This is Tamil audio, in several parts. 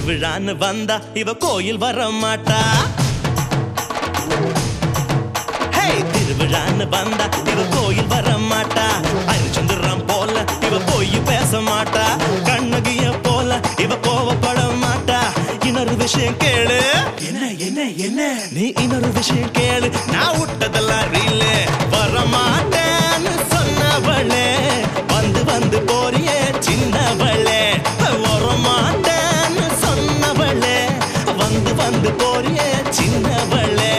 திருவிழான்னு வந்தா இவ கோயில் வர மாட்டா ஹே திருவிழான்னு வந்தா இவ கோயில் வர மாட்டா அரிச்சந்திரம் போல இவ போய் பேச மாட்டா கண்ணகிய போல இவ கோவப்பட மாட்டா இன்னொரு விஷயம் கேளு என்ன என்ன என்ன நீ இன்னொரு விஷயம் கேளு நான் விட்டதெல்லாம் ரீலு வர மாட்டேன்னு சொன்னவளே வந்து வந்து போறியே சின்னவளே வர மாட்டேன்னு சொன்னவளே வந்து வந்து போறியே சின்னவளே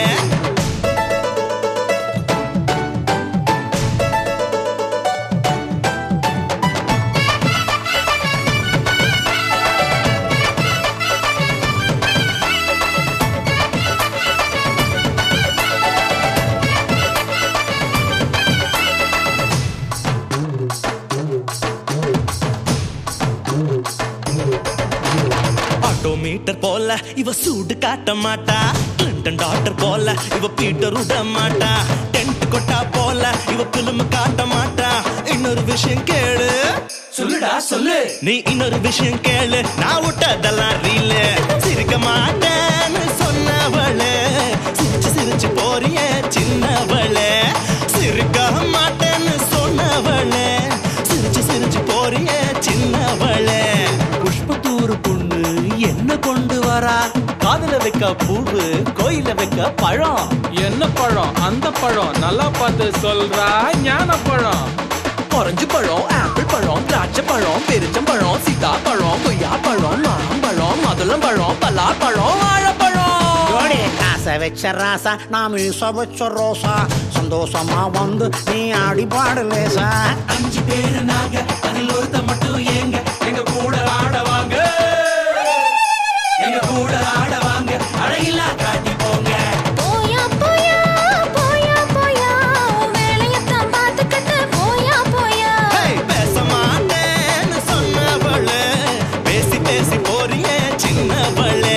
ஆட்டோமீட்டர் போல இவ சூடு காட்ட மாட்டா கிளின்டன் டாக்டர் போல இவ பீட்டர் விட மாட்டா டென்ட் கொட்டா போல இவ பிலிம் காட்ட மாட்டா இன்னொரு விஷயம் கேளு சொல்லுடா சொல்லு நீ இன்னொரு விஷயம் கேளு நான் விட்டதெல்லாம் ரீலு சிரிக்க மாட்டேன்னு சொன்னவளே சிரிச்சு சிரிச்சு போறியே சின்னவளே சிரிக்க மாட்டேன்னு சொன்னவளே சிரிச்சு சிரிச்சு போறியே சின்னவளே புஷ்பத்தூர் பொண்ணு என்ன கொண்டு வரா காதுல வைக்க பூவு கோயில வைக்க பழம் என்ன பழம் அந்த பழம் நல்லா பார்த்து சொல்றா ஞான பழம் ஆரஞ்சு பழம் ஆப்பிள் பழம் திராட்சை பழம் பெருச்சம்பழம் சீதா பழம் கொய்யா பழம் மாம்பழம் மாதுளம் பழம் பலா பழம் வாழைப்பழம் ஜோடி காசை வச்ச ராசா நான் மீச வச்ச ரோசா சந்தோஷமா வந்து நீ ஆடி பாடு லேசா அஞ்சு பேரு நாங்க அதில் ஒருத்த மட்டும் ஏங்க எங்க கூட ஆடவாங்க எங்க கூட ஆடவாங்க அழகில்லா காட்டி போங்க போயா போயா போயா போயா உன் வேலையத்தான் பார்த்துக்கிட்டு போயா போயா ஹேய், பேச மாட்டேன்னு சொன்னவளே பேசி பேசி போறியே சின்னவளே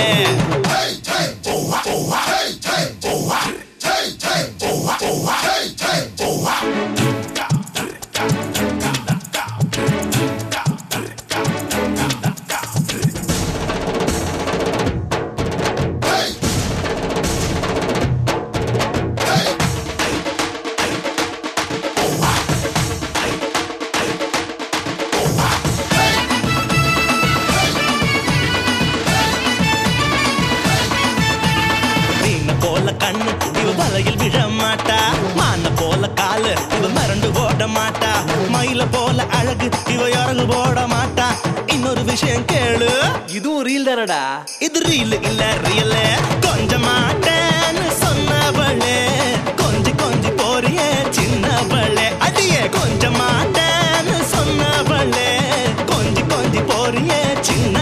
மீன போல கண்ணு இவ வலையில் விழ மாட்டா மான போல காலு இவ மறந்து ஓட மாட்டா மயில போல அழகு இவ இறங்கு போட மாட்டா இன்னொரு விஷயம் கேளு இதுவும் ரீல் தானடா இது ரீல் இல்ல ரியல் கொஞ்ச மாட்டேன்னு சொன்னவளே கொஞ்சி கொஞ்சி போறியே சின்னவளே அடியே கொஞ்ச மாட்டேன்னு சொன்னவளே கொஞ்சி கொஞ்சி போறியே சின்ன